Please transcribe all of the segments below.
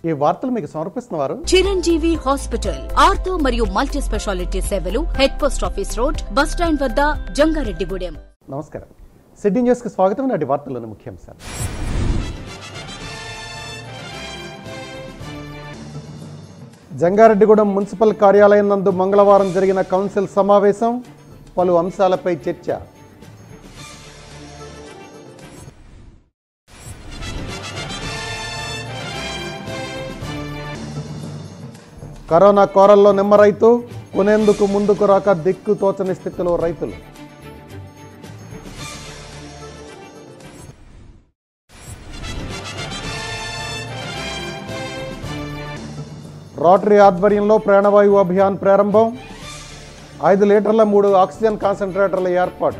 ఈ వార్తలు మీకు సమర్పిస్తున్న వారు చిరంజీవి హాస్పిటల్ ఆర్థో మరియు మల్టీ స్పెషాలిటీ సేవలు head post office road bus stand వద్ద జంగారెడ్డిగూడెం నమస్కారం సిడ్నీ న్యూస్కి స్వాగతం నాటి వార్తల్లోని ముఖ్యాంశాలు జంగారెడ్డిగూడెం మున్సిపల్ కార్యాలయం నందు మంగళవారం జరిగిన కౌన్సిల్ సమావేశం పలు అంశాలపై చర్చ కరోనా కోరల్లో నిమ్మ రైతు కొనేందుకు ముందుకు రాక దిక్కు తోచని స్థితిలో రైతులు రోటరీ ఆధ్వర్యంలో ప్రాణవాయువు అభియాన్ ప్రారంభం ఐదు లీటర్ల మూడు ఆక్సిజన్ కాన్సన్ట్రేటర్ల ఏర్పాటు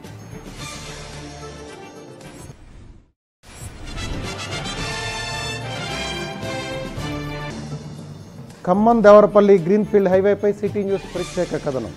ఖమ్మం దేవరపల్లి గ్రీన్ఫీల్డ్ హైవేపై సిటీ న్యూస్ ప్రత్యేక కథనం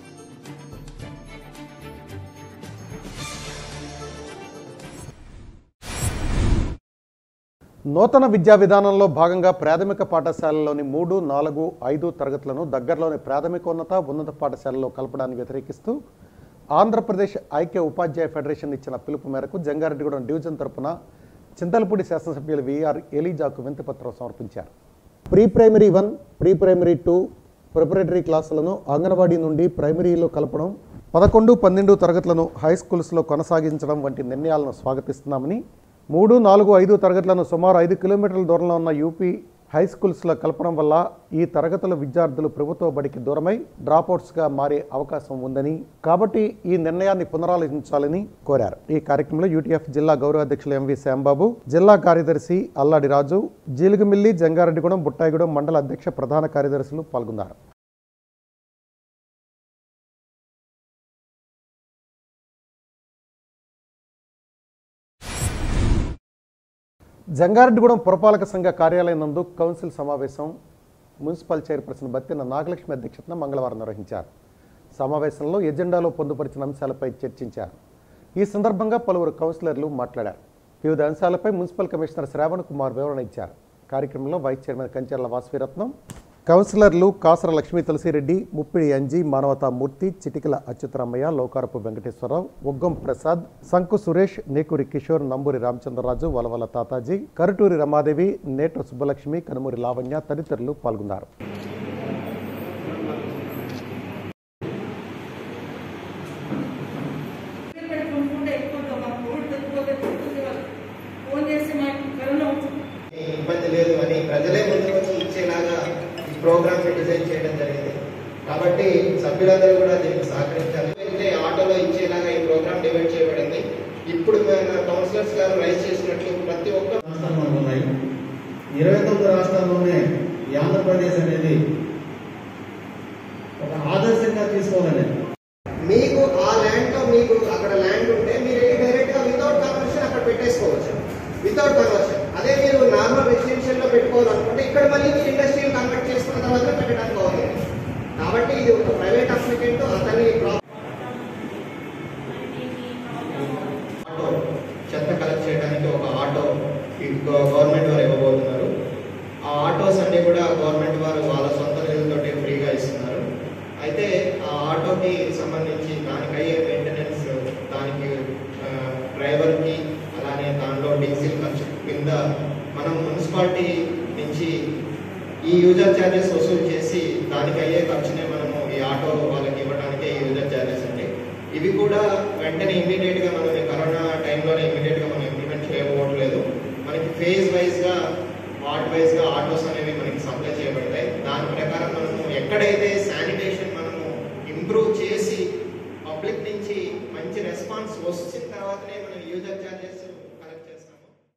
నూతన విద్యా విధానంలో భాగంగా ప్రాథమిక పాఠశాలలోని మూడు నాలుగు ఐదు తరగతులను దగ్గరలోని ప్రాథమికోన్నత ఉన్నత పాఠశాలలో కలపడాన్ని వ్యతిరేకిస్తూ ఆంధ్రప్రదేశ్ ఐక్య ఉపాధ్యాయ ఫెడరేషన్ ఇచ్చిన పిలుపు మేరకు జంగారెడ్డిగూడెం డివిజన్ తరపున చింతలపూడి శాసనసభ్యులు విఆర్ ఎలీజాకు వింతిపత్రం సమర్పించారు pre primary one pre primary two preparatory క్లాసులను అంగన్వాడీ నుండి ప్రైమరీలో కలపడం పదకొండు పన్నెండు తరగతులను హై స్కూల్స్లో కొనసాగించడం వంటి నిర్ణయాలను స్వాగతిస్తున్నామని మూడు నాలుగు ఐదు తరగతులను సుమారు ఐదు కిలోమీటర్ల దూరంలో ఉన్న యూపీ హై స్కూల్స్లో కలపడం వల్ల ఈ తరగతుల విద్యార్థులు ప్రభుత్వ బడికి దూరమై డ్రాప్అవుట్స్గా మారే అవకాశం ఉందని కాబట్టి ఈ నిర్ణయాన్ని పునరాలోచించాలని కోరారు ఈ కార్యక్రమంలో యూటీఎఫ్ జిల్లా గౌరవ అధ్యక్షులు ఎంవి శ్యాంబాబు జిల్లా కార్యదర్శి అల్లాడి రాజు జీలుగుమిల్లి జంగారెడ్డిగూడెం బుట్టాయిగూడెం మండల అధ్యక్ష ప్రధాన కార్యదర్శులు పాల్గొన్నారు జంగారెడ్డిగూడెం పురపాలక సంఘ కార్యాలయం నందు కౌన్సిల్ సమావేశం మున్సిపల్ చైర్పర్సన్ బత్తిన నాగలక్ష్మి అధ్యక్షతన మంగళవారం నిర్వహించారు సమావేశంలో ఎజెండాలో పొందుపరిచిన అంశాలపై చర్చించారు ఈ సందర్భంగా పలువురు కౌన్సిలర్లు మాట్లాడారు వివిధ అంశాలపై మున్సిపల్ కమిషనర్ శ్రావణ్ కుమార్ వివరణ ఇచ్చారు కార్యక్రమంలో వైస్ చైర్మన్ కంచర్ల వాసవిరత్నం కౌన్సిలర్లు కాసర లక్ష్మీ తులసిరెడ్డి ముప్పిడి అంజీ మానవతా మూర్తి చిటికల అచ్యుతరామయ్య లోకారపు వెంకటేశ్వరరావు ఉగ్గం ప్రసాద్ సంకు సురేష్ నేకూరి కిషోర్ నంబూరి రామచంద్రరాజు వలవల తాతాజీ కరుటూరి రమాదేవి నేట్ర సుబ్బలక్ష్మి కనుమూరి లావణ్య తదితరులు పాల్గొన్నారు పెట్టుకుంటే ఎక్కువ మా కోవిడ్ తగ్గిపోతే తగ్గుతుంది వాళ్ళు ఫోన్ చేసి మాకు కరోనా వచ్చింది ఇబ్బంది లేదు అని ప్రజలే ముందు వచ్చి ఇచ్చేలాగా ఈ ప్రోగ్రామ్ ని డిజైన్ చేయడం జరిగింది కాబట్టి సభ్యులందరూ కూడా దీనికి సహకరించాలి అయితే ఆటోలో ఇచ్చేలాగా ఈ ప్రోగ్రామ్ డివైడ్ చేయబడింది ఇప్పుడు మన కౌన్సిలర్స్ గారు రైజ్ చేసినట్లు ప్రతి ఒక్క రాష్ట్రాలు మనకు ఉన్నాయి ఇరవై తొమ్మిది రాష్ట్రాల్లోనే ఈ ఆంధ్రప్రదేశ్ అనేది ఒక ఆదర్శంగా తీసుకోవాలని మీకు ఆ ల్యాండ్ లో మీకు అక్కడ ల్యాండ్ ఉంటే మీరు డైరెక్ట్ గా వితౌట్ కన్వర్షన్ అక్కడ పెట్టేసుకోవచ్చు వితౌట్ కన్వర్షన్ అదే మీరు నార్మల్ రెసిడెన్షియల్ లో పెట్టుకోవాలనుకుంటే ఇక్కడ మళ్ళీ మీరు ఇండస్ట్రియల్ కన్వర్ట్ చేసుకున్న తర్వాత పెట్టడానికి అవుతుంది కాబట్టి ఇది ఒక ప్రైవేట్ అప్లికెంట్ అతని ప్రా- ఆటో చెత్త కలెక్ట్ చేయడానికి ఒక ఆటో ఈ గవ- గవర్నమెంట్ వారు ఇవ్వబోతున్నారు ఆ ఆటోస్ అన్ని కూడా గవర్నమెంట్ వారు వాళ్ళ సొంత నిధులతోటి ఫ్రీగా ఇస్తున్నారు అయితే ఆ ఆటోకి సంబంధించి దానికి అయ్యే మెయింటెనెన్స్ దానికి ఆ, డ్రైవర్కి అలానే దానిలో డీజిల్ ఖర్చు కింద మనం మున్సిపాలిటీ నుంచి ఈ యూజర్ ఛార్జెస్ వసూలు చేసి దానికి అయ్యే ఖర్చునే మనము ఈ ఆటో వాళ్ళకి ఇవ్వడానికి ఈ యూజర్ ఛార్జెస్ అండి ఇవి కూడా వెంటనే ఇమీడియట్ గా మనం ఈ కరోనా టైంలోనే ఇమీడియట్ గా మనం ఇంప్లిమెంట్ చేయకపోవట్లేదు మనకి ఫేజ్ వైజ్ గా వార్డ్ వైజ్ గా ఆటోస్ అనేవి మనకి సప్లై చేయబడతాయి దాని ప్రకారం మనము ఎక్కడైతే శానిటేషన్ మనము ఇంప్రూవ్ చేసి పబ్లిక్ నుంచి మంచి రెస్పాన్స్ వచ్చిన తర్వాతనే మనం యూజర్ ఛార్జెస్ కలెక్ట్ చేస్తాము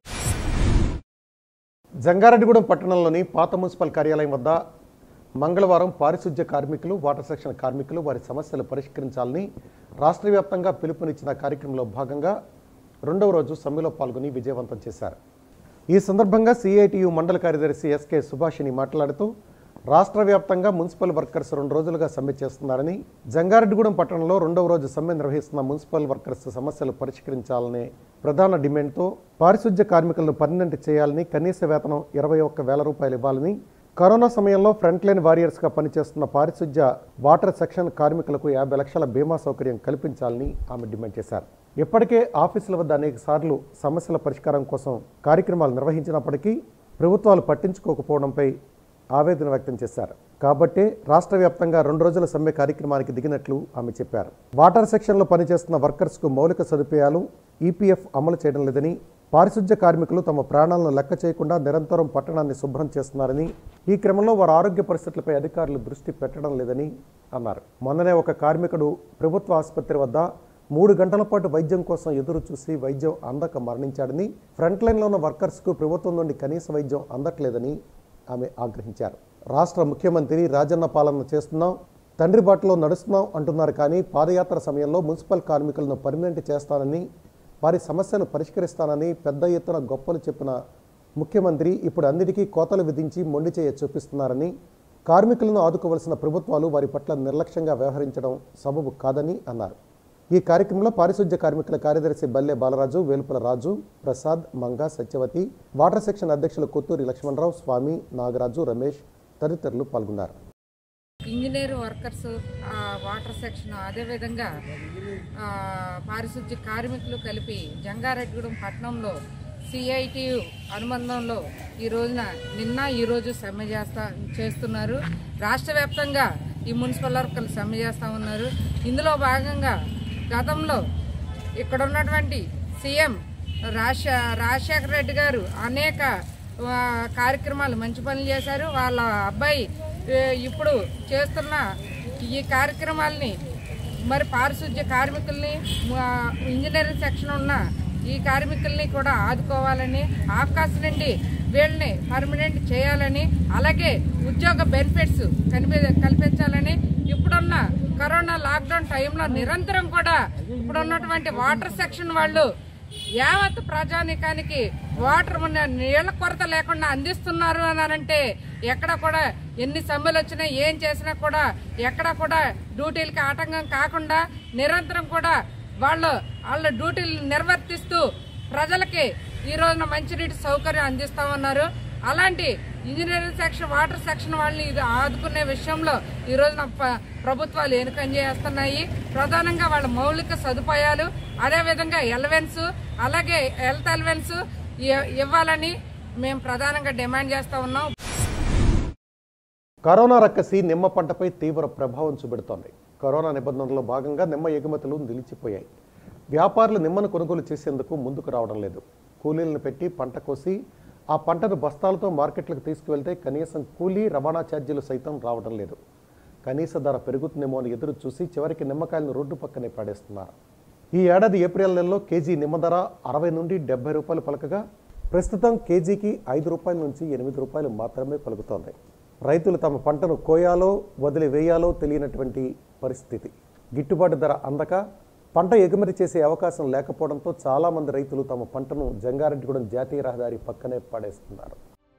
జంగారెడ్డిగూడెం పట్టణంలోని పాత మున్సిపల్ కార్యాలయం వద్ద మంగళవారం పారిశుధ్య కార్మికులు వాటర్ సెక్షన్ కార్మికులు వారి సమస్యలు పరిష్కరించాలని రాష్ట్ర వ్యాప్తంగా పిలుపునిచ్చిన కార్యక్రమంలో భాగంగా రెండవ రోజు సమ్మెలో పాల్గొని విజయవంతం చేశారు ఈ సందర్భంగా సిఐటియు మండల కార్యదర్శి ఎస్కే సుభాషిని మాట్లాడుతూ రాష్ట్ర వ్యాప్తంగా మున్సిపల్ వర్కర్స్ రెండు రోజులుగా సమ్మె చేస్తున్నారని జంగారెడ్డిగూడెం పట్టణంలో రెండవ రోజు సమ్మె నిర్వహిస్తున్న మున్సిపల్ వర్కర్స్ సమస్యలు పరిష్కరించాలనే ప్రధాన డిమాండ్తో పారిశుధ్య కార్మికులను పర్మనెంట్ చేయాలని కనీస వేతనం ఇరవై ఒక్క వేల రూపాయలు ఇవ్వాలని కరోనా సమయంలో ఫ్రంట్ లైన్ వారియర్స్గా పనిచేస్తున్న పారిశుధ్య వాటర్ సెక్షన్ కార్మికులకు యాభై లక్షల బీమా సౌకర్యం కల్పించాలని ఆమె డిమాండ్ చేశారు ఇప్పటికే ఆఫీసుల వద్ద అనేక సార్లు సమస్యల పరిష్కారం కోసం కార్యక్రమాలు నిర్వహించినప్పటికీ ప్రభుత్వాలు పట్టించుకోకపోవడంపై ఆవేదన వ్యక్తం చేశారు కాబట్టే రాష్ట్ర వ్యాప్తంగా రెండు రోజుల సమ్మె కార్యక్రమానికి దిగినట్లు ఆమె చెప్పారు వాటర్ సెక్షన్లో పనిచేస్తున్న వర్కర్స్కు మౌలిక సదుపాయాలు ఈపీఎఫ్ అమలు చేయడం లేదని పారిశుధ్య కార్మికులు తమ ప్రాణాలను లెక్క చేయకుండా నిరంతరం పట్టణాన్ని శుభ్రం చేస్తున్నారని ఈ క్రమంలో వారి ఆరోగ్య పరిస్థితులపై అధికారులు దృష్టి పెట్టడం లేదని అన్నారు మొన్ననే ఒక కార్మికుడు ప్రభుత్వ ఆసుపత్రి వద్ద మూడు గంటల పాటు వైద్యం కోసం ఎదురు చూసి వైద్యం అందక మరణించాడని ఫ్రంట్ లైన్లో ఉన్న వర్కర్స్కు ప్రభుత్వం నుండి కనీస వైద్యం అందట్లేదని ఆమె ఆగ్రహించారు రాష్ట్ర ముఖ్యమంత్రి రాజన్న పాలన చేస్తున్నాం తండ్రి బాటలో నడుస్తున్నాం అంటున్నారు కానీ పాదయాత్ర సమయంలో మున్సిపల్ కార్మికులను పర్మనెంట్ చేస్తానని వారి సమస్యను పరిష్కరిస్తానని పెద్ద ఎత్తున గొప్పలు చెప్పిన ముఖ్యమంత్రి ఇప్పుడు అందరికీ కోతలు విధించి మొండి చేయ చూపిస్తున్నారని కార్మికులను ఆదుకోవలసిన ప్రభుత్వాలు వారి పట్ల నిర్లక్ష్యంగా వ్యవహరించడం సబబు కాదని అన్నారు ఈ కార్యక్రమంలో పారిశుధ్య కార్మికుల కార్యదర్శి బల్లె బాలరాజు వేలుపుల రాజు ప్రసాద్ మంగ సత్యవతి వాటర్ సెక్షన్ అధ్యక్షులు కొత్తూరి లక్ష్మణరావు స్వామి నాగరాజు రమేష్ తదితరులు పాల్గొన్నారు ఇంజనీర్ వర్కర్స్ ఆ, వాటర్ సెక్షన్ అదేవిధంగా ఆ, పారిశుద్ధ్య కార్మికులు కలిపి జంగారెడ్డిగూడెం పట్టణంలో సిఐటి అనుబంధంలో ఈ రోజున నిన్న ఈ రోజు సమ్మె చేస్తా చేస్తున్నారు రాష్ట్ర వ్యాప్తంగా ఈ మున్సిపల్ వర్కర్లు సమ్మె చేస్తూ ఉన్నారు ఇందులో భాగంగా గతంలో ఇక్కడ ఉన్నటువంటి సీఎం రాజ రాజశేఖర రెడ్డి గారు అనేక ఆ, కార్యక్రమాలు మంచి పనులు చేశారు వాళ్ళ అబ్బాయి ఏ, ఇప్పుడు చేస్తున్న ఈ కార్యక్రమాలని మరి పారిశుద్ధ్య కార్మికుల్ని ఆ, ఇంజనీరింగ్ సెక్షన్ ఉన్న ఈ కార్మికుల్ని కూడా ఆదుకోవాలని ఆకాశం నుండి వీళ్ళని పర్మనెంట్ చేయాలని అలాగే ఉద్యోగ బెనిఫిట్స్ కనిపి కల్పించాలని ఇప్పుడున్న కరోనా లాక్డౌన్ టైంలో నిరంతరం కూడా ఇప్పుడున్నటువంటి వాటర్ సెక్షన్ వాళ్ళు యావత్ ప్రజానికానికి వాటర్ ఉన్న నీళ్ల కొరత లేకుండా అందిస్తున్నారు అని అంటే ఎక్కడ కూడా ఎన్ని సమ్మెలు వచ్చినా ఏం చేసినా కూడా ఎక్కడ కూడా డ్యూటీలకి ఆటంకం కాకుండా నిరంతరం కూడా వాళ్ళు వాళ్ళ డ్యూటీలు నిర్వర్తిస్తూ ప్రజలకి ఈ రోజున మంచినీటి సౌకర్యం అందిస్తా ఉన్నారు అలాంటి ఇంజనీరింగ్ సెక్షన్ వాటర్ సెక్షన్ వాళ్ళని ఇది ఆదుకునే విషయంలో ఈ రోజున ప- ప్రభుత్వాలు ఎన్నికం చేస్తున్నాయి ప్రధానంగా వాళ్ళ మౌలిక సదుపాయాలు అదేవిధంగా ఎలవెన్స్ అలాగే హెల్త్ ఎలవెన్స్ ఇవ్వాలని మేము ప్రధానంగా డిమాండ్ చేస్తా ఉన్నాం కరోనా రక్కసి నిమ్మ పంటపై తీవ్ర ప్రభావం చూపెడుతోంది కరోనా నిబంధనల్లో భాగంగా నిమ్మ ఎగుమతులు నిలిచిపోయాయి వ్యాపారులు నిమ్మను కొనుగోలు చేసేందుకు ముందుకు రావడం లేదు కూలీలను పెట్టి పంట కోసి ఆ పంటను బస్తాలతో మార్కెట్లకు తీసుకువెళ్తే కనీసం కూలీ రవాణా ఛార్జీలు సైతం రావడం లేదు కనీస ధర పెరుగుతుందేమో అని ఎదురు చూసి చివరికి నిమ్మకాయలను రోడ్డు పక్కనే పాడేస్తున్నారు ఈ ఏడాది ఏప్రిల్ నెలలో కేజీ నిమ్మ ధర అరవై నుండి డెబ్బై రూపాయలు పలకగా ప్రస్తుతం కేజీకి ఐదు రూపాయల నుంచి ఎనిమిది రూపాయలు మాత్రమే పలుకుతోంది రైతులు తమ పంటను కోయాలో వదిలివేయాలో తెలియనటువంటి పరిస్థితి గిట్టుబాటు ధర అందక పంట ఎగుమతి చేసే అవకాశం లేకపోవడంతో చాలామంది రైతులు తమ పంటను జంగారెడ్డిగూడెం జాతీయ రహదారి పక్కనే పడేస్తున్నారు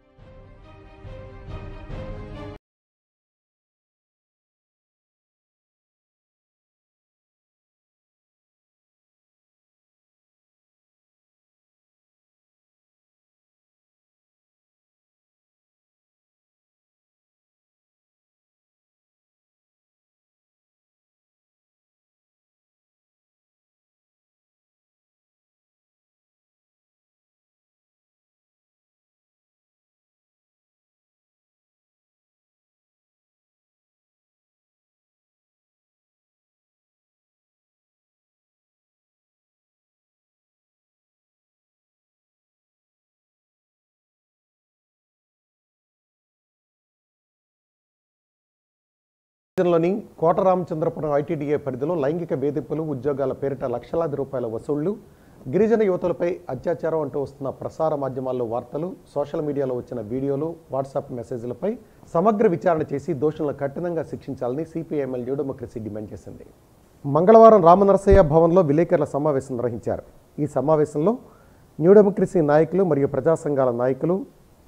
రాష్ట్రంలోని కోటరామచంద్రపురం ఐటీడీఏ పరిధిలో లైంగిక వేధింపులు ఉద్యోగాల పేరిట లక్షలాది రూపాయల వసూళ్లు గిరిజన యువతులపై అత్యాచారం అంటూ వస్తున్న ప్రసార మాధ్యమాల్లో వార్తలు సోషల్ మీడియాలో వచ్చిన వీడియోలు వాట్సాప్ మెసేజ్లపై సమగ్ర విచారణ చేసి దోషులను కఠినంగా శిక్షించాలని సిపిఐఎంఎల్ న్యూ డెమోక్రసీ డిమాండ్ చేసింది మంగళవారం రామనరసయ్య భవన్లో విలేకరుల సమావేశం నిర్వహించారు ఈ సమావేశంలో న్యూ డెమోక్రసీ నాయకులు మరియు ప్రజా సంఘాల నాయకులు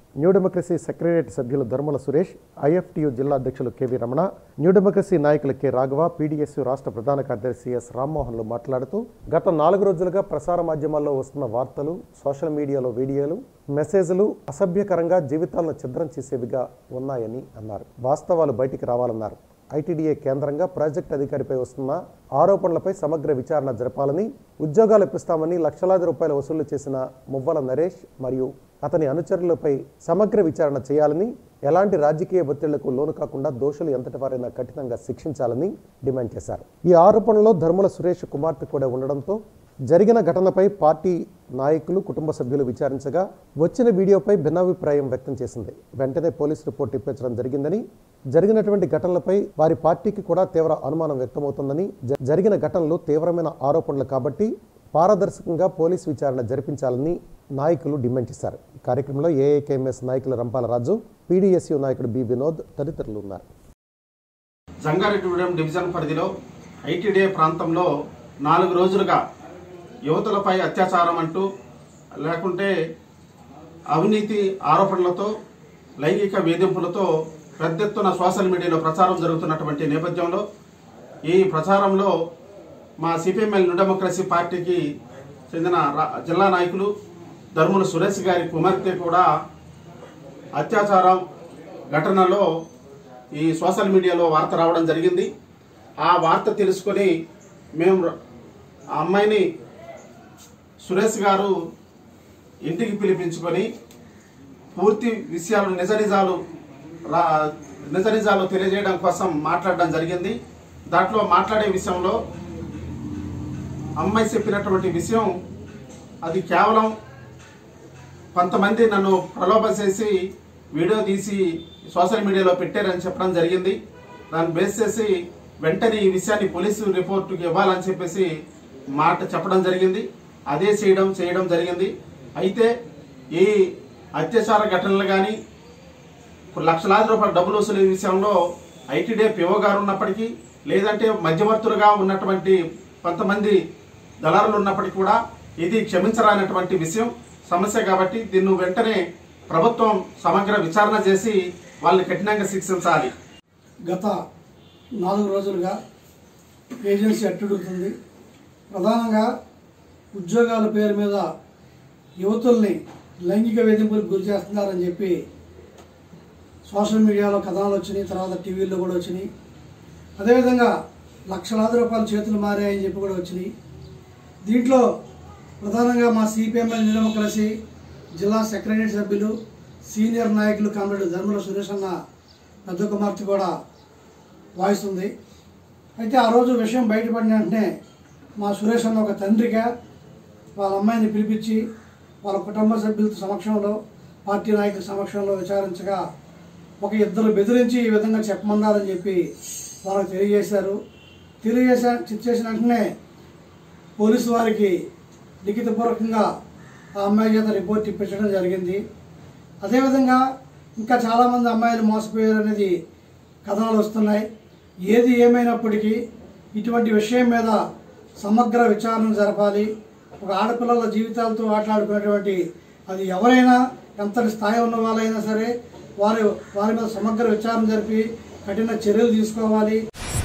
న్యూ డెమోక్రసీ సెక్రటరియట్ సభ్యులు ధర్మల సురేష్ ఐఎఫ్టియు జిల్లా అధ్యక్షులు కెవి రమణ న్యూ డెమోక్రసీ నాయకులు కె రాఘవ పీడీఎస్యు రాష్ట్ర ప్రధాన కార్యదర్శి ఎస్ రామ్మోహన్లు మాట్లాడుతూ గత నాలుగు రోజులుగా ప్రసార మాధ్యమాల్లో వస్తున్న వార్తలు సోషల్ మీడియాలో వీడియోలు మెసేజ్లు అసభ్యకరంగా జీవితాలను ఛిద్రం చేసేవిగా ఉన్నాయని అన్నారు వాస్తవాలు బయటికి రావాలన్నారు ఐటీడీఏ కేంద్రంగా ప్రాజెక్ట్ అధికారిపై వస్తున్న ఆరోపణలపై సమగ్ర విచారణ జరపాలని ఉద్యోగాలు ఇప్పిస్తామని లక్షలాది రూపాయలు వసూలు చేసిన మువ్వల నరేష్ మరియు అతని అనుచరులపై సమగ్ర విచారణ చేయాలని ఎలాంటి రాజకీయ ఒత్తిళ్లకు లోను కాకుండా దోషులు ఎంతటి వారైనా కఠినంగా శిక్షించాలని డిమాండ్ చేశారు ఈ ఆరోపణలో ధర్మల సురేష్ కుమార్తె కూడా ఉండడంతో జరిగిన ఘటనపై పార్టీ నాయకులు కుటుంబ సభ్యులు విచారించగా వచ్చిన వీడియోపై భిన్నాభిప్రాయం వ్యక్తం చేసింది వెంటనే పోలీసు రిపోర్ట్ ఇప్పించడం జరిగిందని జరిగినటువంటి ఘటనలపై వారి పార్టీకి కూడా తీవ్ర అనుమానం వ్యక్తమవుతుందని జ- జరిగిన ఘటనలు తీవ్రమైన ఆరోపణలు కాబట్టి పారదర్శకంగా పోలీసు విచారణ జరిపించాలని నాయకులు డిమాండ్ చేశారు ఈ కార్యక్రమంలో ఏఐకేఎంఎస్ నాయకులు రంపాల రాజు పీడీఎస్యు నాయకుడు బి వినోద్ తదితరులు ఉన్నారు జంగారెడ్డిగూడెం డివిజన్ పరిధిలో ఐటీడీఏ ప్రాంతంలో నాలుగు రోజులుగా యువతులపై అత్యాచారం అంటూ లేకుంటే అవినీతి ఆరోపణలతో లైంగిక వేధింపులతో పెద్ద ఎత్తున సోషల్ మీడియాలో ప్రచారం జరుగుతున్నటువంటి నేపథ్యంలో ఈ ప్రచారంలో మా సిపిఎంఎల్ న్యూ డెమోక్రసీ పార్టీకి చెందిన రా- జిల్లా నాయకులు ధర్ముల సురేష్ గారి కుమార్తె కూడా అత్యాచారం ఘటనలో ఈ సోషల్ మీడియాలో వార్త రావడం జరిగింది ఆ వార్త తెలుసుకొని మేము ర- ఆ అమ్మాయిని సురేష్ గారు ఇంటికి పిలిపించుకొని పూర్తి విషయాలు నిజ నిజాలు రా నిజ నిజాలు తెలియజేయడం కోసం మాట్లాడడం జరిగింది దాంట్లో మాట్లాడే విషయంలో అమ్మాయి చెప్పినటువంటి విషయం అది కేవలం కొంతమంది నన్ను ప్రలోభ చేసి వీడియో తీసి సోషల్ మీడియాలో పెట్టారని చెప్పడం జరిగింది దాన్ని బేస్ చేసి వెంటనే ఈ విషయాన్ని పోలీసు రిపోర్టుకి ఇవ్వాలని చెప్పేసి మాట చెప్పడం జరిగింది అదే చేయడం చేయడం జరిగింది అయితే ఈ అత్యాచార ఘటనలు కానీ లక్షలాది రూపాయల డబ్బులు వసూలు విషయంలో ఐటీడీ పిఓ గారు ఉన్నప్పటికీ లేదంటే మధ్యవర్తులుగా ఉన్నటువంటి కొంతమంది దళారులు ఉన్నప్పటికీ కూడా ఇది క్షమించరానటువంటి విషయం సమస్య కాబట్టి దీన్ని వెంటనే ప్రభుత్వం సమగ్ర విచారణ చేసి వాళ్ళని కఠినంగా శిక్షించాలి గత నాలుగు రోజులుగా ఏజెన్సీ అట్టుడుతుంది ప్రధానంగా ఉద్యోగాల పేరు మీద యువతుల్ని లైంగిక వేధింపులకు గురి చేస్తున్నారని చెప్పి సోషల్ మీడియాలో కథనాలు వచ్చినాయి తర్వాత టీవీల్లో కూడా వచ్చినాయి అదేవిధంగా లక్షలాది రూపాయలు చేతులు మారాయని చెప్పి కూడా వచ్చినాయి దీంట్లో ప్రధానంగా మా సిపిఎంఎల్ డెమోక్రసీ జిల్లా సెక్రటరీ సభ్యులు సీనియర్ నాయకులు కామ్రేడ్ ధర్మల సురేష్ అన్న పెద్ద కుమార్తె కూడా వాయిస్ ఉంది అయితే ఆ రోజు విషయం బయటపడిన వెంటనే మా సురేష్ అన్న ఒక తండ్రిగా వాళ్ళ అమ్మాయిని పిలిపించి వాళ్ళ కుటుంబ సభ్యుల సమక్షంలో పార్టీ నాయకుల సమక్షంలో విచారించగా ఒక ఇద్దరు బెదిరించి ఈ విధంగా చెప్పమన్నారని చెప్పి వాళ్ళకి తెలియజేశారు తెలియజేసా చేసిన వెంటనే పోలీసు వారికి లిఖితపూర్వకంగా ఆ అమ్మాయి చేత రిపోర్ట్ ఇప్పించడం జరిగింది అదేవిధంగా ఇంకా చాలామంది అమ్మాయిలు మోసపోయారు అనేది కథనాలు వస్తున్నాయి ఏది ఏమైనప్పటికీ ఇటువంటి విషయం మీద సమగ్ర విచారణ జరపాలి ఒక ఆడపిల్లల జీవితాలతో ఆటలాడుకునేటువంటి అది ఎవరైనా ఎంతటి స్థాయి ఉన్న వాళ్ళైనా సరే వారి వారి మీద సమగ్ర విచారణ జరిపి కఠిన చర్యలు తీసుకోవాలి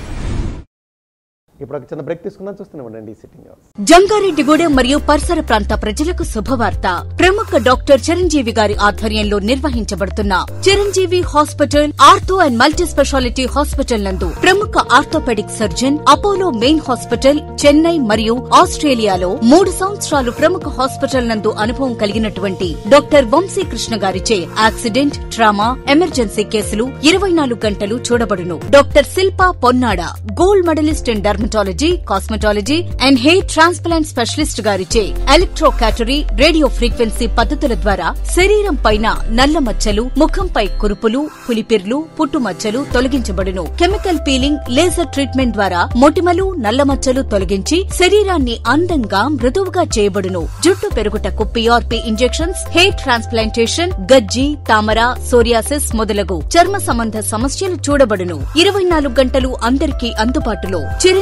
ఇప్పుడు ఒక చిన్న బ్రేక్ తీసుకుందాం చూస్తూనే ఉండండి సిట్టింగ్ అవర్స్ జంగారెడ్డిగూడెం మరియు పరిసర ప్రాంత ప్రజలకు శుభవార్త ప్రముఖ డాక్టర్ చిరంజీవి గారి ఆధ్వర్యంలో నిర్వహించబడుతున్న Chiranjeevi hospital ortho and multi speciality hospital నందు ప్రముఖ orthopaedic surgeon Apollo main hospital Chennai మరియు ఆస్ట్రేలియాలో మూడు సంవత్సరాలు ప్రముఖ హాస్పిటల్ నందు అనుభవం కలిగినటువంటి డాక్టర్ వంశీ కృష్ణ గారిచే యాక్సిడెంట్ ట్రామా ఎమర్జెన్సీ కేసులు ఇరవై నాలుగు గంటలు చూడబడును doctor Shilpa Ponnada gold medalist in dermatology cosmetology and hair transplant specialist గారిచే ఎలక్ట్రో క్యాటరీ రేడియో ఫ్రీక్వెన్సీ పద్ధతుల ద్వారా శరీరం పైన నల్ల మచ్చలు ముఖంపై కురుపులు పులిపిర్లు పుట్టుమచ్చలు తొలగించబడును కెమికల్ పీలింగ్ లేజర్ ట్రీట్మెంట్ ద్వారా మొటిమలు నల్ల మచ్చలు తొలగించి శరీరాన్ని అందంగా మృదువుగా చేయబడును జుట్టు పెరుగుటకు పిఆర్పి ఇంజెక్షన్స్ హెయిర్ ట్రాన్స్ప్లాంటేషన్ గజ్జి తామర సోరియాసిస్ మొదలగు చర్మ సంబంధ సమస్యలు చూడబడును ఇరవై నాలుగు గంటలు అందరికీ అందుబాటులో Chiranjeevi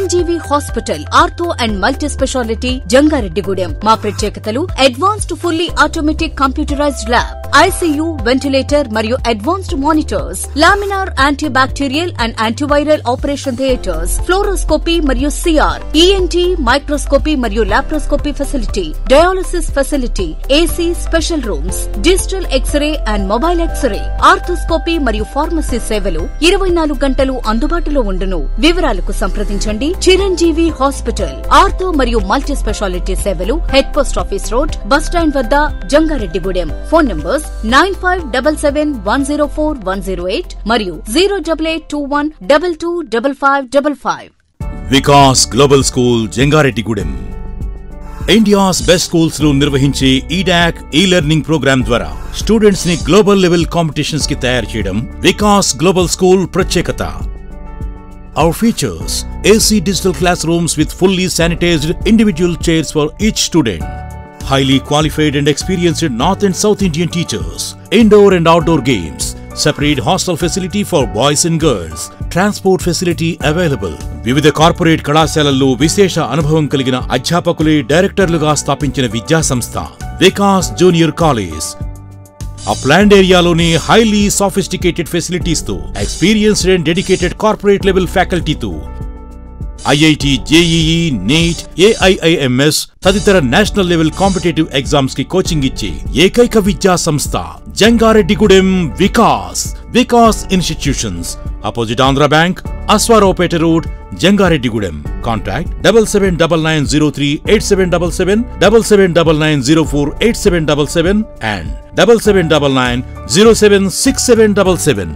Chiranjeevi hospital ortho and multi speciality Jangareddygudem మా ప్రత్యేకతలు advanced fully automatic computerised lab ICU ventilator మరియు advanced monitors laminar anti bacterial and antiviral operation theatres fluoroscopy మరియు సిఆర్ ఈఎన్టీ మైక్రోస్కోపీ మరియు laparoscopy facility dialysis facility AC special rooms digital x ray and mobile x ray arthroscopy మరియు pharmacy సేవలు ఇరవై నాలుగు గంటలు అందుబాటులో ఉండును వివరాలకు సంప్రదించండి చిరంజీవి హాస్పిటల్ ఆర్థో మరియు మల్టీ స్పెషాలిటీ సేవలు head post office road bus stand వద్ద Jangareddygudem phone numbers nine five double seven one zero four one zero eight మరియు zero double eight two one double two double five double five Vikas global school Jangareddygudem India's best schools లో నిర్వహించే ఈడాక్ ఈ learning programme ద్వారా students ని global level competitions కి తయారు చేయడం Vikas global school ప్రత్యేకత Our features AC digital classrooms with fully sanitized individual chairs for each student. Highly qualified and experienced North and South Indian teachers. Indoor and outdoor games. Separate hostel facility for boys and girls. Transport facility available. వివిధ corporate కళాశాలల్లో విశేష అనుభవం కలిగిన అధ్యాపకులే డైరెక్టర్లుగా స్థాపించిన విద్యా సంస్థ వికాస్ జూనియర్ కాలేజ్ ఆ ప్లాండ్ ఏరియాలోని హైలీ సాఫిస్టికేటెడ్ ఫెసిలిటీస్ తో experienced and dedicated corporate level ఫ్యాకల్టీతో ఐఐటి జేఈఈ నీట్ ఏఐఐఎంఎస్ తదితర నేషనల్ లెవెల్ కాంపిటేటివ్ ఎగ్జామ్స్ కి కోచింగ్ ఇచ్చే ఏకైక విద్యా సంస్థ Jangareddygudem Vikas Vikas institutions opposite Andhra bank Aswaraopeta road Jangareddygudem contact double seven double nine zero three eight seven double seven double seven double nine zero four eight seven double seven and double seven double nine zero seven six seven double seven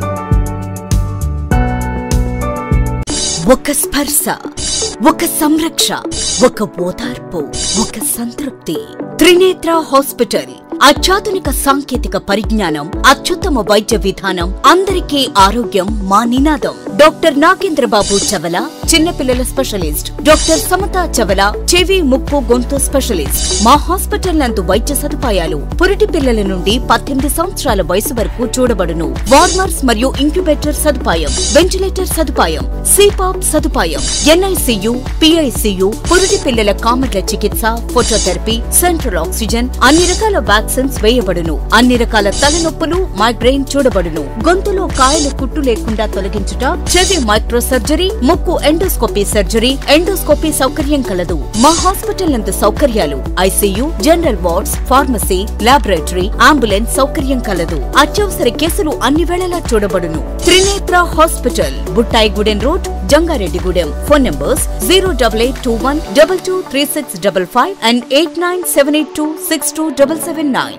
ఒక స్పర్శ ఒక సంరక్ష ఒక ఓదార్పు ఒక సంతృప్తి త్రినేత్ర hospital అత్యాధునిక సాంకేతిక పరిజ్ఞానం అత్యుత్తమ వైద్య విధానం అందరికీ ఆరోగ్యం మా నినాదం డాక్టర్ నాగేంద్ర బాబు చవల చిన్నపిల్లల స్పెషలిస్ట్ డాక్టర్ సమతా చవల చెవి ముక్కు గొంతు స్పెషలిస్ట్ మా హాస్పిటల్ నందు వైద్య సదుపాయాలు పురిటి పిల్లల నుండి పద్దెనిమిది సంవత్సరాల వయసు వరకు చూడబడును వార్మర్స్ మరియు ఇంక్యుబేటర్ సదుపాయం వెంటిలేటర్ సదుపాయం సిపాప్ సదుపాయం ఎన్ఐసియు పిఐసియు పురిటి పిల్లల కామెర్ల చికిత్స ఫోటోథెరపీ సెంట్రల్ ఆక్సిజన్ అన్ని రకాల వ్యాక్సిన్స్ వేయబడును అన్ని రకాల తలనొప్పులు మైగ్రెయిన్ చూడబడును గొంతులో కాయలు కుట్టు లేకుండా తొలగించుట చెవి మైక్రో సర్జరీ ముక్కు ఎండోస్కోపీ సర్జరీ ఎండోస్కోపీ సౌకర్యం కలదు మా హాస్పిటల్ నందు సౌకర్యాలు ICU general wards pharmacy laboratory ambulance సౌకర్యం కలదు అత్యవసర కేసులు అన్ని వేళలా చూడబడును Trinetra hospital Buttaigudem road Jangareddygudem phone numbers zero double eight two one double two three six double five and eight nine seven eight two six two double seven nine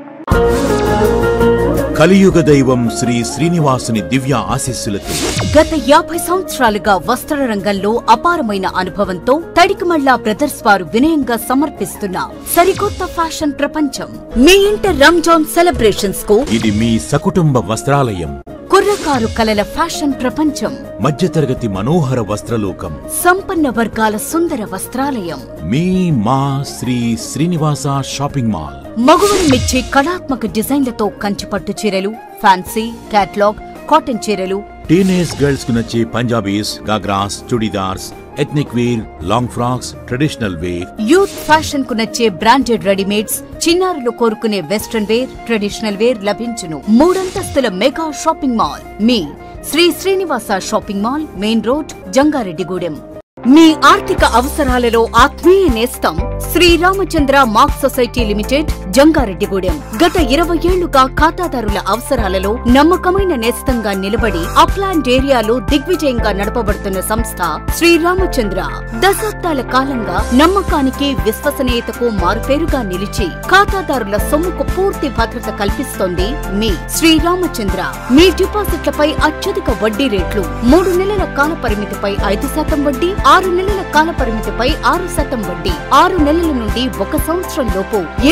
కలియుగ దైవం శ్రీ శ్రీనివాసుని దివ్య ఆశీస్సులతో గత యాభై సంవత్సరాలుగా వస్త్ర రంగంలో అపారమైన అనుభవంతో తడికమళ్ళ బ్రదర్స్ వారు వినయంగా సమర్పిస్తున్న సరికొత్త ఫ్యాషన్ ప్రపంచం మీ ఇంట రంజాన్ సెలబ్రేషన్స్ కు ఇది మీ సకుటుంబ వస్త్రాలయం కుర్రకారు కలల ఫ్యాషన్ ప్రపంచం మధ్యతరగతి మనోహర వస్త్రలోకం సంపన్న వర్గాల సుందర వస్త్రాలయం మీ మా శ్రీ శ్రీనివాస షాపింగ్ మాల్ మగువలు మెచ్చే కళాత్మక డిజైన్లతో కంచిపట్టు చీరలు ఫ్యాన్సీ క్యాట్లాగ్ కాటన్ చీరలు టీనేజ్ గర్ల్స్ కు నచ్చే Punjabis ghagras churidars ethnic wear long frocks traditional wear youth fashion కు నచ్చే బ్రాండెడ్ రెడీమేడ్స్ చిన్నారులు కోరుకునే వెస్ట్రన్ వేర్ ట్రెడిషనల్ వేర్ లభించును మూడంతస్తుల మెగా షాపింగ్ మాల్ మీ Sri Srinivasa shopping mall main road Jangareddygudem మీ ఆర్థిక అవసరాలలో ఆత్మీయ నేస్తం Sriramachandra mark society limited Jangareddygudem గత ఇరవై ఏళ్లుగా ఖాతాదారుల అవసరాలలో నమ్మకమైన నేస్తంగా నిలబడి అప్లాండ్ ఏరియాలో దిగ్విజయంగా నడపబడుతున్న సంస్థ శ్రీరామచంద్ర దశాబ్దాల కాలంగా నమ్మకానికి విశ్వసనీయతకు మారుపేరుగా నిలిచి ఖాతాదారుల సొమ్ముకు పూర్తి భద్రత కల్పిస్తోంది మీ శ్రీరామచంద్ర మీ డిపాజిట్లపై అత్యధిక వడ్డీ రేట్లు మూడు నెలల కాల పరిమితిపై ఐదు శాతం వడ్డీ ఆరు నెలల కాల పరిమితిపై ఆరు శాతం వడ్డీ ఆరు నెలల నుండి ఒక సంవత్సరం లోపు ఏడు శాతం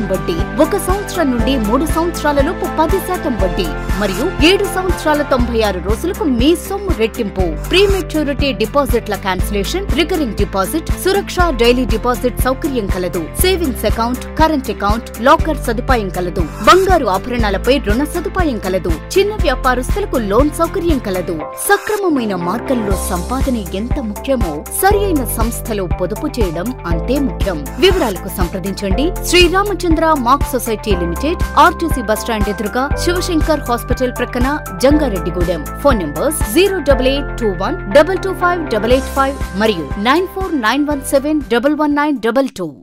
శాతం వడ్డీ ఒక సంవత్సరం నుండి మూడు సంవత్సరాలలోపు పది శాతం వడ్డీ మరియు ఏడు సంవత్సరాల తొంభై ఆరు రోజులకు మీ సొమ్ము రెట్టింపు ప్రీ మెచ్యూరిటీ డిపాజిట్ల cancellation recurring deposit Suraksha daily deposit సౌకర్యం కలదు savings account current account locker సదుపాయం కలదు బంగారు ఆభరణాలపై రుణ సదుపాయం కలదు చిన్న వ్యాపారస్తులకు లోన్ సౌకర్యం కలదు సక్రమమైన మార్గంలో సంపాదన ఎంత ముఖ్యమో సరి అయిన సంస్థలో పొదుపు చేయడం అంతే ముఖ్యం వివరాలకు సంప్రదించండి Sriramachandra mark society limited RTC bus stand ఎదురుగా శివశంకర్ హాస్పిటల్ ప్రక్కన Jangareddygudem phone numbers zero double eight two one double two five double eight five మరియు nine four nine one seven double one nine double two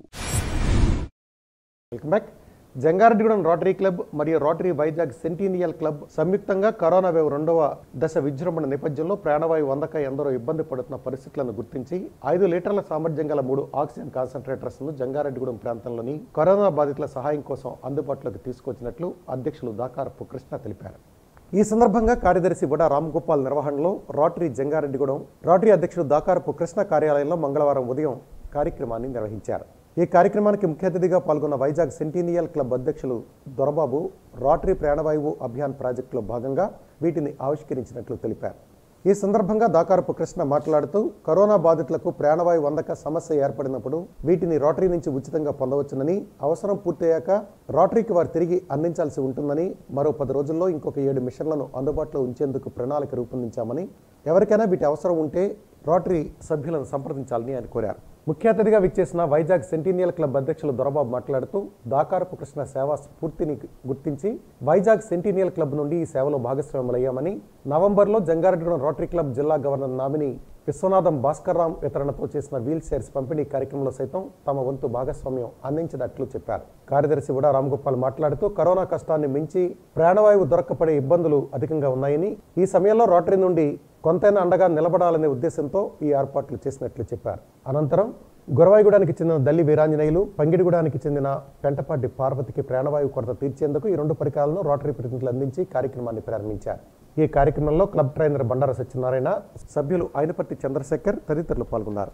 welcome back Jangareddygudem Rotary club మరియు Rotary Vizag centennial club సంయుక్తంగా corona wave రెండవ దశ విజృంభణ నేపథ్యంలో ప్రాణవాయువు అందక ఎందరో ఇబ్బంది పడుతున్న పరిస్థితులను గుర్తించి ఐదు లీటర్ల సామర్థ్యం గల మూడు ఆక్సిజన్ కాన్సన్ట్రేటర్స్ ను జంగారెడ్డిగూడెం ప్రాంతంలోని కరోనా బాధితుల సహాయం కోసం అందుబాటులోకి తీసుకొచ్చినట్లు అధ్యక్షులు దాకారపు కృష్ణ తెలిపారు ఈ సందర్భంగా కార్యదర్శి బుడా రామ్గోపాల్ నిర్వహణలో రోటరీ జంగారెడ్డిగూడెం రోటరీ అధ్యక్షుడు దాకారపు కృష్ణ కార్యాలయంలో మంగళవారం ఉదయం కార్యక్రమాన్ని నిర్వహించారు ఈ కార్యక్రమానికి ముఖ్య అతిథిగా పాల్గొన్న వైజాగ్ సెంటీనియల్ క్లబ్ అధ్యక్షులు దొరబాబు రోటరీ ప్రాణవాయువు అభియాన్ ప్రాజెక్టులో భాగంగా వీటిని ఆవిష్కరించినట్లు తెలిపారు ఈ సందర్భంగా దాకారపు కృష్ణ మాట్లాడుతూ కరోనా బాధితులకు ప్రాణవాయువు అందక సమస్య ఏర్పడినప్పుడు వీటిని రోటరీ నుంచి ఉచితంగా పొందవచ్చునని అవసరం పూర్తయ్యాక రోటరీకి వారు తిరిగి అందించాల్సి ఉంటుందని మరో పది రోజుల్లో ఇంకొక ఏడు మిషన్లను అందుబాటులో ఉంచేందుకు ప్రణాళిక రూపొందించామని ఎవరికైనా వీటి అవసరం ఉంటే రోటరీ సభ్యులను సంప్రదించాలని ఆయన కోరారు ముఖ్య అతిథిగా విచ్చేసిన వైజాగ్ సెంటీనియల్ క్లబ్ అధ్యక్షులు దొరబాబు మాట్లాడుతూ దాకారపు కృష్ణ సేవా స్ఫూర్తిని గుర్తించి వైజాగ్ సెంటీనియల్ క్లబ్ నుండి ఈ సేవలో భాగస్వాములయ్యామని నవంబర్లో జంగారెడ్డిగూడెం రోటరీ క్లబ్ జిల్లా గవర్నర్ నామిని విశ్వనాథం భాస్కర్ రామ్ వితరణతో చేసిన వీల్ చైర్స్ పంపిణీ కార్యక్రమంలో సైతం తమ వంతు భాగస్వామ్యం అందించినట్లు చెప్పారు కార్యదర్శి కూడా రామ్గోపాల్ మాట్లాడుతూ కరోనా కష్టాన్ని మించి ప్రాణవాయువు దొరకపడే ఇబ్బందులు అధికంగా ఉన్నాయని ఈ సమయంలో రోటరీ నుండి కొంతైనా అండగా నిలబడాలనే ఉద్దేశంతో ఈ ఏర్పాట్లు చేసినట్లు చెప్పారు అనంతరం గురవాయిగూడానికి చెందిన దల్లి వీరాంజనేయులు పంగిడిగూడానికి చెందిన పెంటపాటి పార్వతికి ప్రాణవాయువు కొరత తీర్చేందుకు ఈ రెండు పరికరాలను రోటరీ ప్రతినిధులు అందించి కార్యక్రమాన్ని ప్రారంభించారు ఈ కార్యక్రమంలో క్లబ్ ట్రైనర్ బండార సత్యనారాయణ సభ్యులు అయినపట్టి చంద్రశేఖర్ తదితరులు పాల్గొన్నారు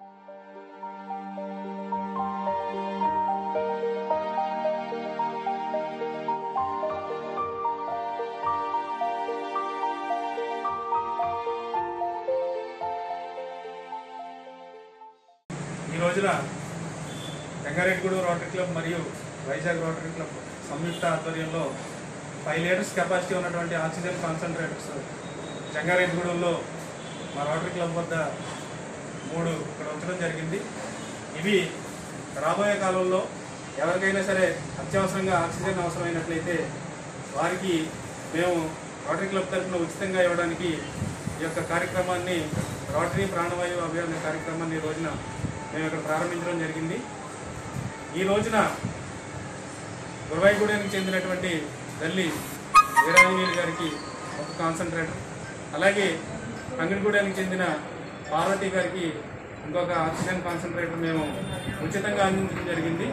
ఈ రోజున రంగారెడ్డిగూడెం రోటరీ క్లబ్ మరియు వైజాగ్ రోటరీ క్లబ్ సంయుక్త ఆధ్వర్యంలో ఫైవ్ లీటర్స్ కెపాసిటీ ఉన్నటువంటి ఆక్సిజన్ కాన్సన్ట్రేటర్స్ జంగారెడ్డిగూడెంలో మా రోటరీ క్లబ్ వద్ద మూడు ఇక్కడ ఉంచడం జరిగింది ఇవి రాబోయే కాలంలో ఎవరికైనా సరే అత్యవసరంగా ఆక్సిజన్ అవసరమైనట్లయితే వారికి మేము రోటరీ క్లబ్ తరఫున ఉచితంగా ఇవ్వడానికి ఈ యొక్క కార్యక్రమాన్ని రోటరీ ప్రాణవాయువు అభియాన కార్యక్రమాన్ని ఈ రోజున మేము ఇక్కడ ప్రారంభించడం జరిగింది ఈ రోజున గురవాయిగూడెనికి చెందినటువంటి తల్లి వీరాంజనేయులు గారికి ఒక కాన్సన్ట్రేటర్ అలాగే అంగన్గూడెనికి చెందిన పార్వతి గారికి ఇంకొక ఆక్సిజన్ కాన్సన్ట్రేటర్ మేము ఉచితంగా అందించడం జరిగింది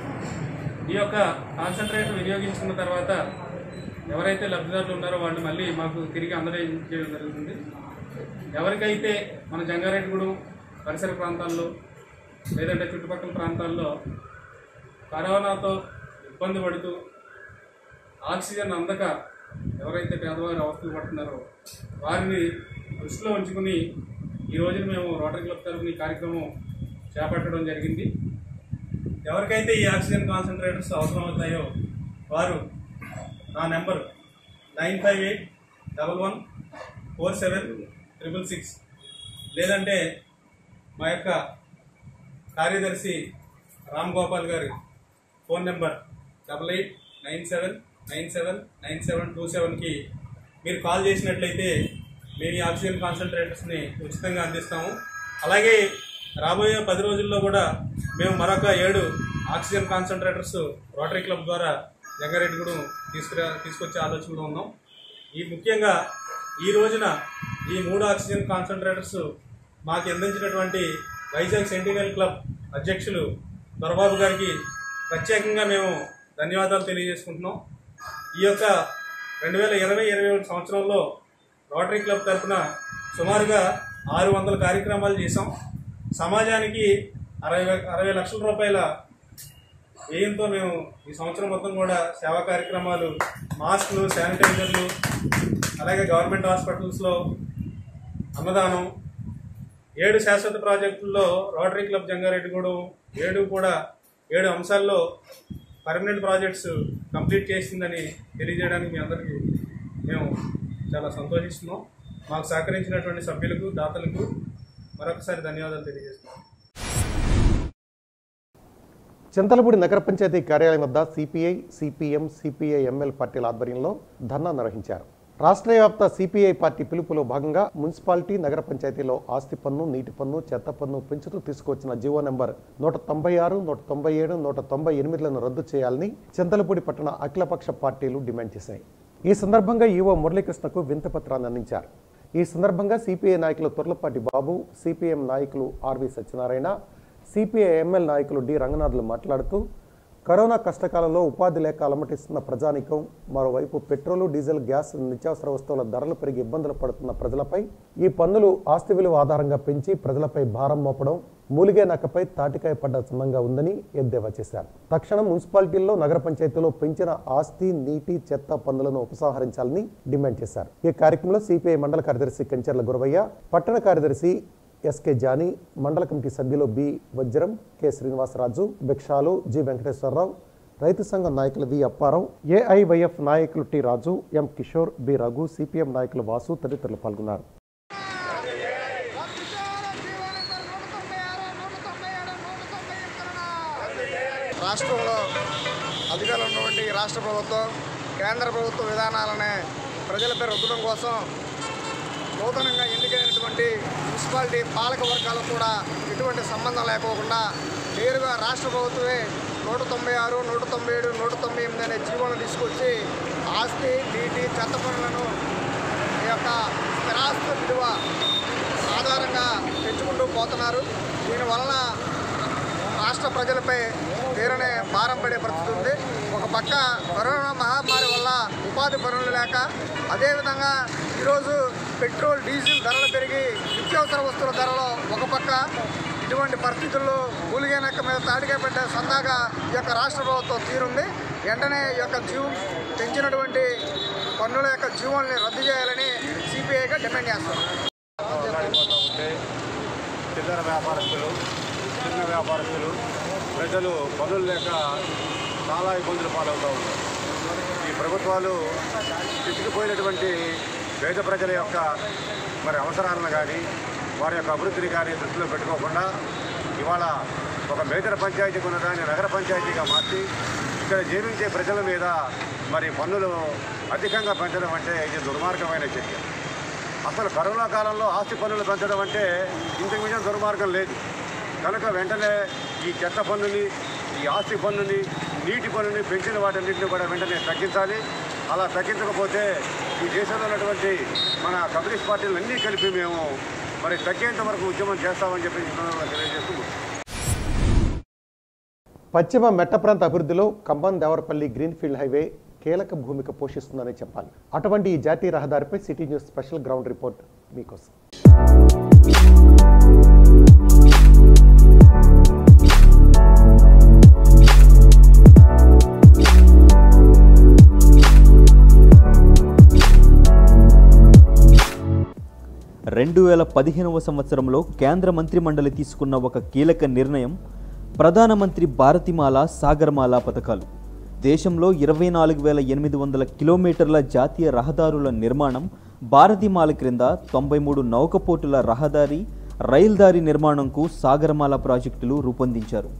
ఈ యొక్క కాన్సన్ట్రేటర్ వినియోగించుకున్న తర్వాత ఎవరైతే లబ్ధిదారులు ఉన్నారో వాళ్ళు మళ్ళీ మాకు తిరిగి అందజేయడం జరుగుతుంది ఎవరికైతే మన జంగారెడ్డిగూడెం పరిసర ప్రాంతాల్లో లేదంటే చుట్టుపక్కల ప్రాంతాల్లో కరోనాతో ఇబ్బంది పడుతూ ఆక్సిజన్ అందక ఎవరైతే పేదవారు అవస్థలు పడుతున్నారో వారిని దృష్టిలో ఉంచుకుని ఈ రోజున మేము రోటరీ క్లబ్ తరఫున ఈ కార్యక్రమం చేపట్టడం జరిగింది ఎవరికైతే ఈ ఆక్సిజన్ కాన్సన్ట్రేటర్స్ అవసరం అవుతాయో వారు నా number nine five eight double one four seven triple six లేదంటే మా యొక్క కార్యదర్శి రామ్ గోపాల్ గారి phone number double eight nine seven nine seven nine seven two సెవెన్కి మీరు కాల్ చేసినట్లయితే మేము ఈ ఆక్సిజన్ కాన్సన్ట్రేటర్స్ని ఉచితంగా అందిస్తాము అలాగే రాబోయే పది రోజుల్లో కూడా మేము మరొక ఏడు ఆక్సిజన్ కాన్సన్ట్రేటర్స్ రోటరీ క్లబ్ ద్వారా జంగారెడ్డిగూడెం తీసుకురా తీసుకొచ్చే ఆలోచనలో ఉన్నాం ఈ ముఖ్యంగా ఈ రోజున ఈ మూడు ఆక్సిజన్ కాన్సన్ట్రేటర్స్ మాకు అందించినటువంటి వైజాగ్ సెంటినల్ క్లబ్ అధ్యక్షులు దొరబాబు గారికి ప్రత్యేకంగా మేము ధన్యవాదాలు తెలియజేసుకుంటున్నాం ఈ యొక్క రెండు వేల ఇరవై ఇరవై ఒకటి సంవత్సరంలో రోటరీ క్లబ్ తరఫున సుమారుగా ఆరు వందల కార్యక్రమాలు చేసాం సమాజానికి అరవై అరవై లక్షల రూపాయల వ్యయంతో మేము ఈ సంవత్సరం మొత్తం కూడా సేవా కార్యక్రమాలు మాస్క్లు శానిటైజర్లు అలాగే గవర్నమెంట్ హాస్పిటల్స్లో అన్నదానం ఏడు శాశ్వత ప్రాజెక్టుల్లో రోటరీ క్లబ్ జంగారెడ్డిగూడెం ఏడు కూడా ఏడు అంశాల్లో పర్మనెంట్ ప్రాజెక్ట్స్ కంప్లీట్ చేసిందని తెలియజేయడానికి మీ అందరికీ మేము చాలా సంతోషిస్తున్నాం మాకు సహకరించినటువంటి సభ్యులకు దాతలకు మరొకసారి ధన్యవాదాలు తెలియజేస్తున్నాం చింతలపూడి నగర పంచాయతీ కార్యాలయం వద్ద సిపిఐ సిపిఎం సిపిఐ ఎంఎల్ పార్టీల ఆధ్వర్యంలో ధర్నా నిర్వహించారు రాష్ట్ర వ్యాప్త సిపిఐ పార్టీ పిలుపులో భాగంగా మున్సిపాలిటీ నగర పంచాయతీలో ఆస్తి పన్ను నీటి పన్ను చెత్త పన్ను పెంచుతూ తీసుకొచ్చిన జీవో నెంబర్ నూట తొంభై ఆరు నూట తొంభై ఏడు నూట తొంభై ఎనిమిదిలను రద్దు చేయాలని చింతలపూడి పట్టణ అఖిలపక్ష పార్టీలు డిమాండ్ చేశాయి ఈ సందర్భంగా ఈవో మురళీకృష్ణకు వింతపత్రాన్ని అందించారు ఈ సందర్భంగా సిపిఐ నాయకులు తొర్లపాటి బాబు సిపిఎం నాయకులు ఆర్వి సత్యనారాయణ సిపిఐ ఎంఎల్ నాయకులు డి రంగనాథులు మాట్లాడుతూ కరోనా కష్టకాలంలో ఉపాధి లేక అలమటిస్తున్న ప్రజానికం మరోవైపు పెట్రోలు డీజిల్ గ్యాస్ నిత్యావసర వస్తువుల ధరలు పెరిగి ఇబ్బందులు పడుతున్న ప్రజలపై ఈ పన్నులు ఆస్తి విలువ ఆధారంగా పెంచి ప్రజలపై భారం మోపడం మూలిగే నక్కపై తాటికాయ పడ్డ చిన్నంగా ఉందని ఎద్దేవా చేశారు తక్షణం మున్సిపాలిటీల్లో నగర పంచాయతీలో పెంచిన ఆస్తి నీటి చెత్త పన్నులను ఉపసంహరించాలని డిమాండ్ చేశారు ఈ కార్యక్రమంలో సిపిఐ మండల కార్యదర్శి కంచర్ల గురవయ్య పట్టణ కార్యదర్శి ఎస్కే జానీ మండల కమిటీ సభ్యులు B Vajram K Srinivasaraju Bhikshalu G Venkateswararao రైతు సంఘం నాయకులు వి అప్పారావు ఏఐవైఎఫ్ నాయకులు T Raju M Kishore B Raghu CPM నాయకులు వాసు తదితరులు పాల్గొన్నారు రాష్ట్రంలో అధికారంలో ఉన్నటువంటి ఈ రాష్ట్ర ప్రభుత్వం కేంద్ర ప్రభుత్వ విధానాలనే ప్రజలపై రుద్దడం కోసం నూతనంగా ఎన్నికైనటువంటి మున్సిపాలిటీ పాలక వర్గాలకు కూడా ఎటువంటి సంబంధం లేకోకుండా నేరుగా రాష్ట్ర ప్రభుత్వమే నూట తొంభై ఆరు నూట తొంభై ఏడు నూట తొంభై ఎనిమిది అనే జీవోలను తీసుకొచ్చి ఆస్తి నీటి చెత్త పనులను ఈ యొక్క స్థిరాస్తి విలువ ఆధారంగా పెంచుకుంటూ పోతున్నారు దీని వలన రాష్ట్ర ప్రజలపై తీరనే భారం పడే పరిస్థితి ఉంది ఒక పక్క కరోనా మహమ్మారి వల్ల ఉపాధి పనులు లేక అదేవిధంగా ఈరోజు పెట్రోల్ డీజిల్ ధరలు పెరిగి నిత్యావసర వస్తువుల ధరలు ఒక పక్క ఇటువంటి పరిస్థితుల్లో మూలిగేనక్క మీద తాడిగా పెట్టే సందాగా ఈ యొక్క రాష్ట్ర ప్రభుత్వం తీరుంది వెంటనే ఈ యొక్క జీవం పెంచినటువంటి పన్నుల యొక్క జీవోల్ని రద్దు చేయాలని సిపిఐగా డిమాండ్ చేస్తున్నాం మాట్లాడిపోతూ ఉంటే చిల్లర వ్యాపారస్తులు చిన్న వ్యాపారస్తులు ప్రజలు పనులు లేక చాలా ఇబ్బందులు పాలవుతూ ఉన్నారు ఈ ప్రభుత్వాలు చితికిపోయినటువంటి పేద ప్రజల యొక్క మరి అవసరాలను కానీ వారి యొక్క అభివృద్ధిని కానీ దృష్టిలో పెట్టుకోకుండా ఇవాళ ఒక మేజర్ పంచాయతీకి ఉన్నదాన్ని నగర పంచాయతీగా మార్చి ఇక్కడ జీవించే ప్రజల మీద మరి పన్నులు అధికంగా పెంచడం అంటే ఇది దుర్మార్గమైన చర్య అసలు కరోనా కాలంలో ఆస్తి పన్నులు పెంచడం అంటే ఇంతకు మించిన దుర్మార్గం లేదు కనుక వెంటనే ఈ చెత్త పన్నుని ఈ ఆస్తి పన్నుని నీటి పన్నుని పెంచిన వాటన్నింటిని కూడా వెంటనే తగ్గించాలి అలా తగ్గించకపోతే ఈ దేశంలో ఉన్నటువంటి మన కమ్యూనిస్ట్ పార్టీలు అన్నీ కలిపి మేము మరి తగ్గేంత వరకు ఉద్యమం చేస్తామని చెప్పి ఈ సందర్భంగా తెలియజేస్తూ పశ్చిమ మెట్ట ప్రాంత అభివృద్ధిలో ఖమ్మం దేవరపల్లి గ్రీన్ఫీల్డ్ హైవే కీలక భూమిక పోషిస్తుందని చెప్పాలి అటువంటి ఈ జాతీయ రహదారిపై city news special ground report మీకోసం రెండు వేల పదిహేనవ సంవత్సరంలో కేంద్ర మంత్రిమండలి తీసుకున్న ఒక కీలక నిర్ణయం ప్రధానమంత్రి భారతిమాల సాగర్మాల పథకాలు దేశంలో ఇరవై నాలుగు వేల ఎనిమిది వందల కిలోమీటర్ల జాతీయ రహదారుల నిర్మాణం భారతిమాల క్రింద తొంభై మూడు నౌకపోటుల రహదారి రైల్దారి నిర్మాణంకు సాగరమాల ప్రాజెక్టులు రూపొందించారు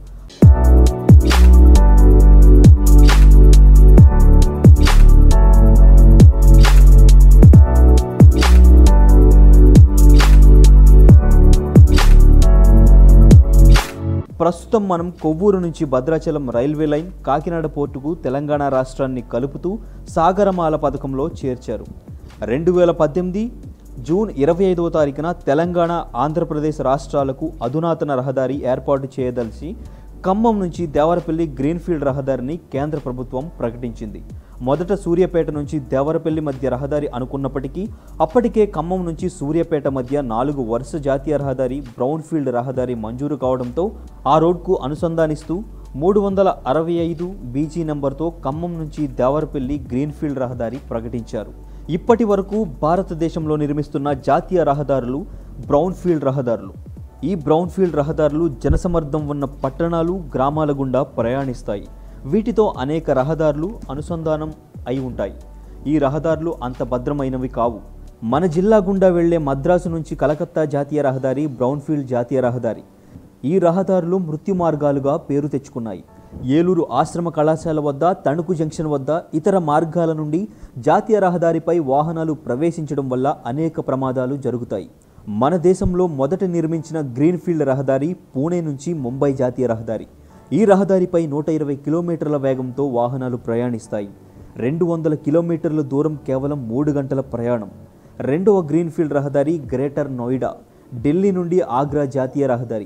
ప్రస్తుతం మనం కొవ్వూరు నుంచి భద్రాచలం రైల్వే లైన్ కాకినాడ పోర్టుకు తెలంగాణ రాష్ట్రాన్ని కలుపుతూ సాగరమాల పథకంలో చేర్చారు రెండు వేల పద్దెనిమిది జూన్ ఇరవై ఐదవ తారీఖున తెలంగాణ ఆంధ్రప్రదేశ్ రాష్ట్రాలకు అధునాతన రహదారి ఏర్పాటు చేయదలిచి ఖమ్మం నుంచి దేవరపల్లి గ్రీన్ఫీల్డ్ రహదారిని కేంద్ర ప్రభుత్వం ప్రకటించింది మొదట సూర్యాపేట నుంచి దేవరపల్లి మధ్య రహదారి అనుకున్నప్పటికీ అప్పటికే ఖమ్మం నుంచి సూర్యాపేట మధ్య నాలుగు వరుస జాతీయ రహదారి బ్రౌన్ఫీల్డ్ రహదారి మంజూరు కావడంతో ఆ రోడ్కు అనుసంధానిస్తూ మూడు వందల అరవై ఐదు బీజీ నంబర్తో ఖమ్మం నుంచి దేవరపల్లి గ్రీన్ఫీల్డ్ రహదారి ప్రకటించారు ఇప్పటి వరకు భారతదేశంలో నిర్మిస్తున్న జాతీయ రహదారులు బ్రౌన్ఫీల్డ్ రహదారులు ఈ బ్రౌన్ఫీల్డ్ రహదారులు జనసమర్థం ఉన్న పట్టణాలు గ్రామాల గుండా ప్రయాణిస్తాయి వీటితో అనేక రహదారులు అనుసంధానం అయి ఉంటాయి ఈ రహదారులు అంత భద్రమైనవి కావు మన జిల్లా గుండా వెళ్లే మద్రాసు నుంచి కలకత్తా జాతీయ రహదారి బ్రౌన్ఫీల్డ్ జాతీయ రహదారి ఈ రహదారులు మృత్యు మార్గాలుగా పేరు తెచ్చుకున్నాయి ఏలూరు ఆశ్రమ కళాశాల వద్ద తణుకు జంక్షన్ వద్ద ఇతర మార్గాల నుండి జాతీయ రహదారిపై వాహనాలు ప్రవేశించడం వల్ల అనేక ప్రమాదాలు జరుగుతాయి మన దేశంలో మొదట నిర్మించిన గ్రీన్ఫీల్డ్ రహదారి పూణే నుంచి ముంబై జాతీయ రహదారి ఈ రహదారిపై నూట ఇరవై కిలోమీటర్ల వేగంతో వాహనాలు ప్రయాణిస్తాయి రెండు వందల కిలోమీటర్ల దూరం కేవలం మూడు గంటల ప్రయాణం రెండవ గ్రీన్ఫీల్డ్ రహదారి గ్రేటర్ నోయిడా ఢిల్లీ నుండి ఆగ్రా జాతీయ రహదారి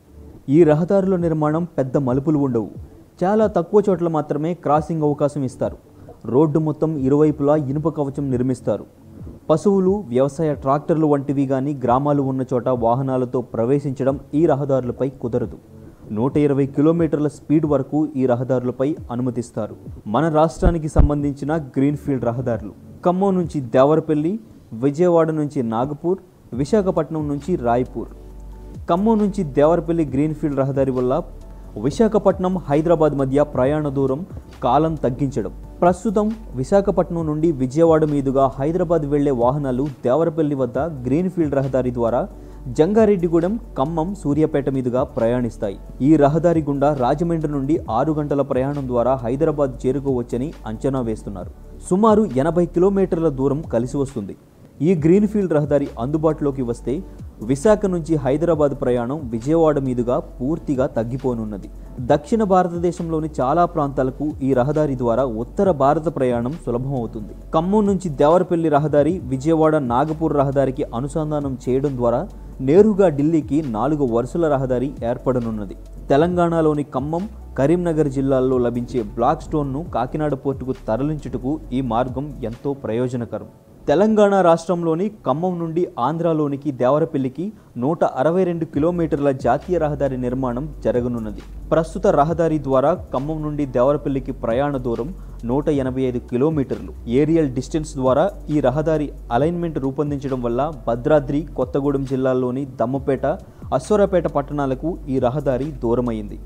ఈ రహదారుల నిర్మాణం పెద్ద మలుపులు ఉండవు చాలా తక్కువ చోట్ల మాత్రమే క్రాసింగ్ అవకాశం ఇస్తారు రోడ్డు మొత్తం ఇరువైపులా ఇనుప కవచం నిర్మిస్తారు పశువులు వ్యవసాయ ట్రాక్టర్లు వంటివి కానీ గ్రామాలు ఉన్న చోట వాహనాలతో ప్రవేశించడం ఈ రహదారులపై కుదరదు నూట ఇరవై కిలోమీటర్ల స్పీడ్ వరకు ఈ రహదారులపై అనుమతిస్తారు మన రాష్ట్రానికి సంబంధించిన గ్రీన్ఫీల్డ్ రహదారులు ఖమ్మం నుంచి దేవరపల్లి విజయవాడ నుంచి నాగపూర్ విశాఖపట్నం నుంచి రాయ్పూర్ ఖమ్మం నుంచి దేవరపల్లి గ్రీన్ఫీల్డ్ రహదారి వల్ల విశాఖపట్నం హైదరాబాద్ మధ్య ప్రయాణ దూరం కాలం తగ్గించడం ప్రస్తుతం విశాఖపట్నం నుండి విజయవాడ మీదుగా హైదరాబాద్ వెళ్లే వాహనాలు దేవరపల్లి వద్ద గ్రీన్ఫీల్డ్ రహదారి ద్వారా జంగారెడ్డిగూడెం ఖమ్మం సూర్యాపేట మీదుగా ప్రయాణిస్తాయి ఈ రహదారి గుండా రాజమండ్రి నుండి ఆరు గంటల ప్రయాణం ద్వారా హైదరాబాద్ చేరుకోవచ్చని అంచనా వేస్తున్నారు సుమారు ఎనభై కిలోమీటర్ల దూరం కలిసి వస్తుంది ఈ గ్రీన్ఫీల్డ్ రహదారి అందుబాటులోకి వస్తే విశాఖ నుంచి హైదరాబాద్ ప్రయాణం విజయవాడ మీదుగా పూర్తిగా తగ్గిపోనున్నది దక్షిణ భారతదేశంలోని చాలా ప్రాంతాలకు ఈ రహదారి ద్వారా ఉత్తర భారత ప్రయాణం సులభమవుతుంది ఖమ్మం నుంచి దేవరపల్లి రహదారి విజయవాడ నాగపూర్ రహదారికి అనుసంధానం చేయడం ద్వారా నేరుగా ఢిల్లీకి నాలుగు వరుసల రహదారి ఏర్పడనున్నది తెలంగాణలోని ఖమ్మం కరీంనగర్ జిల్లాల్లో లభించే బ్లాక్ స్టోన్ను కాకినాడ పోర్టుకు తరలించుటకు ఈ మార్గం ఎంతో ప్రయోజనకరం తెలంగాణ రాష్ట్రంలోని ఖమ్మం నుండి ఆంధ్రాలోనికి దేవరపల్లికి నూట అరవై రెండు కిలోమీటర్ల జాతీయ రహదారి నిర్మాణం జరగనున్నది ప్రస్తుత రహదారి ద్వారా ఖమ్మం నుండి దేవరపల్లికి ప్రయాణ దూరం నూట ఎనభై ఐదు కిలోమీటర్లు ఏరియల్ డిస్టెన్స్ ద్వారా ఈ రహదారి అలైన్మెంట్ రూపొందించడం వల్ల భద్రాద్రి కొత్తగూడెం జిల్లాల్లోని దమ్మపేట అశ్వరపేట పట్టణాలకు ఈ రహదారి దూరమైంది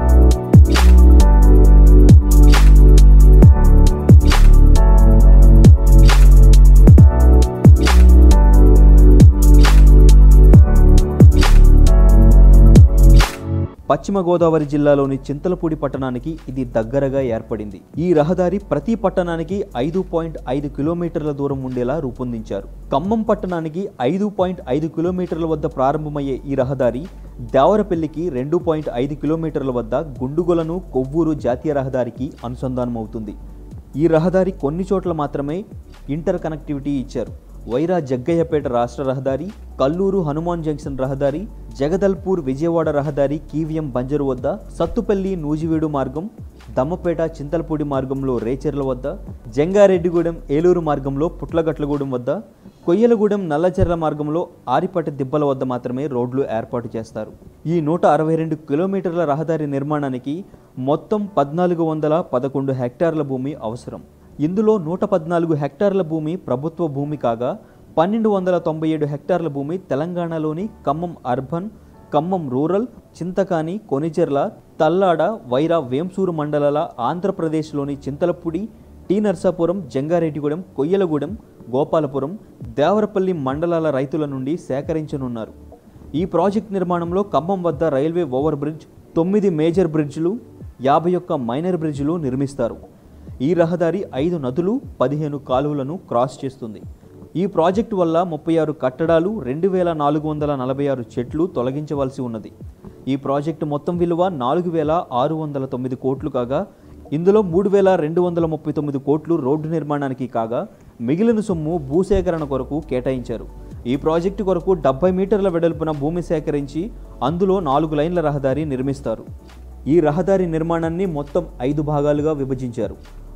పశ్చిమ గోదావరి జిల్లాలోని చింతలపూడి పట్టణానికి ఇది దగ్గరగా ఏర్పడింది ఈ రహదారి ప్రతి పట్టణానికి ఐదు పాయింట్ ఐదు కిలోమీటర్ల దూరం ఉండేలా రూపొందించారు ఖమ్మం పట్టణానికి ఐదు పాయింట్ ఐదు కిలోమీటర్ల వద్ద ప్రారంభమయ్యే ఈ రహదారి దేవరపల్లికి రెండు పాయింట్ ఐదు కిలోమీటర్ల వద్ద గుండుగొలను కొవ్వూరు జాతీయ రహదారికి అనుసంధానమవుతుంది ఈ రహదారి కొన్ని చోట్ల మాత్రమే ఇంటర్ కనెక్టివిటీ ఇచ్చారు వైరా జగ్గయ్యపేట రాష్ట్ర రహదారి కల్లూరు హనుమాన్ జంక్షన్ రహదారి జగదల్పూర్ విజయవాడ రహదారి కీవియం బంజరు వద్ద సత్తుపల్లి నూజివీడు మార్గం దమ్మపేట చింతలపూడి మార్గంలో రేచెర్ల వద్ద జంగారెడ్డిగూడెం ఏలూరు మార్గంలో పుట్లగట్లగూడెం వద్ద కొయ్యలగూడెం నల్లచెర్ల మార్గంలో ఆరిపట దిబ్బల వద్ద మాత్రమే రోడ్లు ఏర్పాటు చేస్తారు ఈ నూట అరవై రెండు కిలోమీటర్ల రహదారి నిర్మాణానికి మొత్తం పద్నాలుగు వందల పదకొండు హెక్టార్ల భూమి అవసరం ఇందులో నూట పద్నాలుగు హెక్టార్ల భూమి ప్రభుత్వ భూమి కాగా పన్నెండు వందల తొంభై ఏడు హెక్టార్ల భూమి తెలంగాణలోని ఖమ్మం అర్బన్ ఖమ్మం రూరల్ చింతకాని కొనిచెర్ల తల్లాడ వైరా వేంసూరు మండలాల ఆంధ్రప్రదేశ్లోని చింతలపూడి టీ నర్సాపురం జంగారెడ్డిగూడెం కొయ్యలగూడెం గోపాలపురం దేవరపల్లి మండలాల రైతుల నుండి సేకరించనున్నారు ఈ ప్రాజెక్ట్ నిర్మాణంలో ఖమ్మం వద్ద రైల్వే ఓవర్ బ్రిడ్జ్ తొమ్మిది మేజర్ బ్రిడ్జ్లు యాభై ఒక్క మైనర్ బ్రిడ్జ్లు నిర్మిస్తారు ఈ రహదారి ఐదు నదులు పదిహేను కాలువలను క్రాస్ చేస్తుంది ఈ ప్రాజెక్టు వల్ల ముప్పై ఆరు కట్టడాలు రెండు వేల నాలుగు వందల నలభై ఆరు చెట్లు తొలగించవలసి ఉన్నది ఈ ప్రాజెక్టు మొత్తం విలువ నాలుగు వేల ఆరు వందల తొమ్మిది కోట్లు కాగా ఇందులో మూడు వేల రెండు వందల ముప్పై తొమ్మిది కోట్లు రోడ్డు నిర్మాణానికి కాగా మిగిలిన సొమ్ము భూసేకరణ కొరకు కేటాయించారు ఈ ప్రాజెక్టు కొరకు డెబ్బై మీటర్ల వెడల్పున భూమి సేకరించి అందులో నాలుగు లైన్ల రహదారి నిర్మిస్తారు ఈ రహదారి నిర్మాణాన్ని మొత్తం ఐదు భాగాలుగా విభజించారు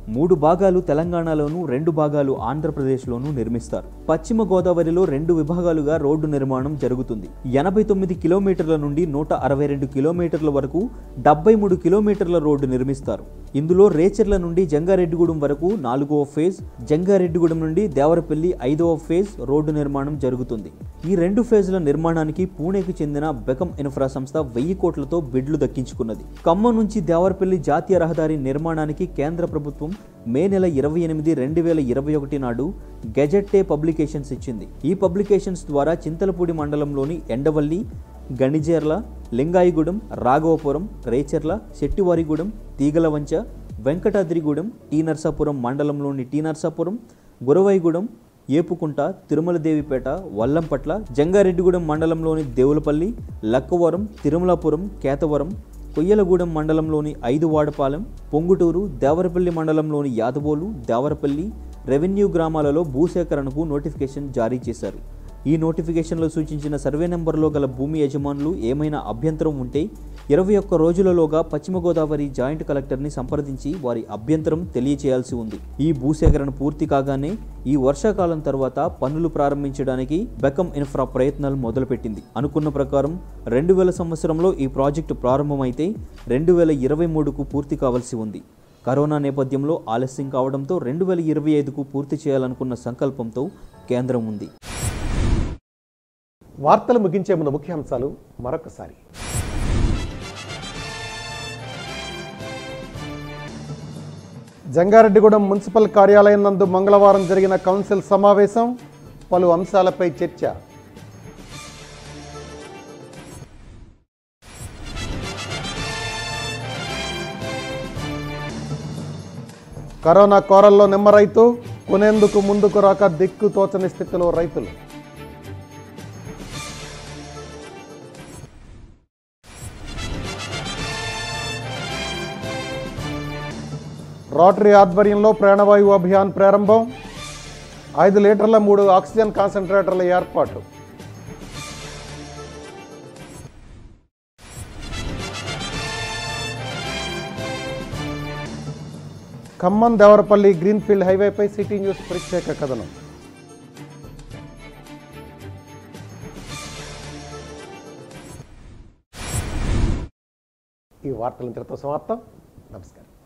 మూడు భాగాలు తెలంగాణలోను రెండు భాగాలు ఆంధ్రప్రదేశ్లోనూ నిర్మిస్తారు పశ్చిమ గోదావరిలో రెండు విభాగాలుగా రోడ్డు నిర్మాణం జరుగుతుంది ఎనభై తొమ్మిది కిలోమీటర్ల నుండి నూట అరవై రెండు కిలోమీటర్ల వరకు డెబ్బై మూడు కిలోమీటర్ల రోడ్డు నిర్మిస్తారు ఇందులో రేచర్ల నుండి జంగారెడ్డిగూడెం వరకు నాలుగవ ఫేజ్ జంగారెడ్డిగూడెం నుండి దేవరపల్లి ఐదవ ఫేజ్ రోడ్డు నిర్మాణం జరుగుతుంది ఈ రెండు ఫేజ్ల నిర్మాణానికి పూణేకు చెందిన బెకం ఇన్ఫ్రా సంస్థ వెయ్యి కోట్లతో బిడ్లు దక్కించుకున్నది ఖమ్మం నుంచి దేవరపల్లి జాతీయ రహదారి నిర్మాణానికి కేంద్ర ప్రభుత్వం మే నెల ఇరవై ఎనిమిది రెండు వేల ఇరవై ఒకటి నాడు గెజెట్టే పబ్లికేషన్స్ ఇచ్చింది ఈ పబ్లికేషన్స్ ద్వారా చింతలపూడి మండలంలోని ఎండవల్లి గణిజేర్ల లింగాయిగూడెం రాఘవపురం రేచర్ల శెట్టివారిగూడెం తీగలవంచ వెంకటాద్రిగూడెం టీ నర్సాపురం మండలంలోని టీ నర్సాపురం గురవైగూడెం ఏపుకుంట తిరుమలదేవిపేట వల్లంపట్ల జంగారెడ్డిగూడెం మండలంలోని దేవులపల్లి లక్కవరం తిరుమలాపురం కేతవరం కొయ్యలగూడెం మండలంలోని ఐదు వాడపాలెం పొంగుటూరు దేవరపల్లి మండలంలోని యాదవోలు దేవరపల్లి రెవెన్యూ గ్రామాలలో భూసేకరణకు నోటిఫికేషన్ జారీ చేశారు ఈ నోటిఫికేషన్లో సూచించిన సర్వే నెంబర్లో గల భూమి యజమానులు ఏమైనా అభ్యంతరం ఉంటే ఇరవై ఒక్క రోజులలోగా పశ్చిమ గోదావరి జాయింట్ కలెక్టర్ని సంప్రదించి వారి అభ్యంతరం తెలియచేయాల్సి ఉంది ఈ భూసేకరణ పూర్తి కాగానే ఈ వర్షాకాలం తర్వాత పనులు ప్రారంభించడానికి బెకం ఇన్ఫ్రా ప్రయత్నాలు మొదలుపెట్టింది అనుకున్న ప్రకారం రెండు వేల సంవత్సరంలో ఈ ప్రాజెక్టు ప్రారంభమైతే రెండు వేల ఇరవై మూడుకు పూర్తి కావాల్సి ఉంది కరోనా నేపథ్యంలో ఆలస్యం కావడంతో రెండు వేల ఇరవై ఐదుకు పూర్తి చేయాలనుకున్న సంకల్పంతో కేంద్రం ఉంది వార్తలు ముగించే ముందు ముఖ్యాంశాలు మరొకసారి జంగారెడ్డిగూడెం మున్సిపల్ కార్యాలయం నందు మంగళవారం జరిగిన కౌన్సిల్ సమావేశం పలు అంశాలపై చర్చ కరోనా కోరల్లో నిమ్మ రైతు కొనేందుకు ముందుకు రాక దిక్కు తోచని స్థితిలో రైతులు రోటరీ ఆధ్వర్యంలో ప్రాణవాయువు అభియాన్ ప్రారంభం ఐదు లీటర్ల మూడు ఆక్సిజన్ కాన్సన్ట్రేటర్ల ఏర్పాటు ఖమ్మం దేవరపల్లి గ్రీన్ఫీల్డ్ హైవేపై సిటీ న్యూస్ ప్రత్యేక కథనం ఈ వార్తలు ఇంతటితో సమాప్తం నమస్కారం